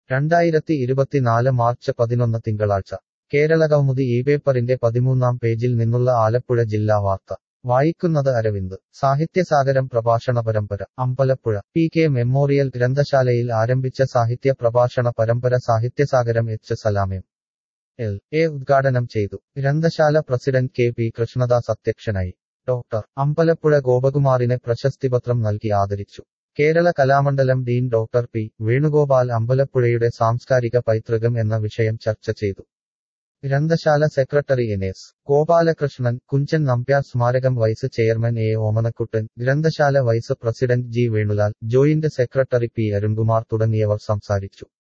രണ്ടായിരത്തി ഇരുപത്തിനാല് മാർച്ച് പതിനൊന്ന് തിങ്കളാഴ്ച കേരള കൗമുദി ഈ പേപ്പറിന്റെ പതിമൂന്നാം പേജിൽ നിന്നുള്ള ആലപ്പുഴ ജില്ലാ വാർത്ത വായിക്കുന്നത് അരവിന്ദ് സാഹിത്യസാഗരം പ്രഭാഷണ പരമ്പര അമ്പലപ്പുഴ പി കെ മെമ്മോറിയൽ ഗ്രന്ഥശാലയിൽ ആരംഭിച്ച സാഹിത്യ പ്രഭാഷണ പരമ്പര സാഹിത്യസാഗരം എച്ച് സലാമയം എൽ എ ഉദ്ഘാടനം ചെയ്തു ഗ്രന്ഥശാല പ്രസിഡന്റ് കെ പി കൃഷ്ണദാസ് അധ്യക്ഷനായി ഡോക്ടർ അമ്പലപ്പുഴ ഗോപകുമാറിനെ പ്രശസ്തിപത്രം നൽകി ആദരിച്ചു Kerala Kalamandalam dean doctor P Venugopal അമ്പലപ്പുഴയുടെ സാംസ്കാരിക പൈതൃകം എന്ന വിഷയം ചർച്ച ചെയ്തു ഗ്രന്ഥശാല secretary N S Gopalakrishnan Kunchan Nambiar സ്മാരകം വൈസ് ചെയർമാൻ എ ഓമനക്കുട്ടൻ ഗ്രന്ഥശാല vice president G Venulal joint secretary P Arunkumar തുടങ്ങിയവർ സംസാരിച്ചു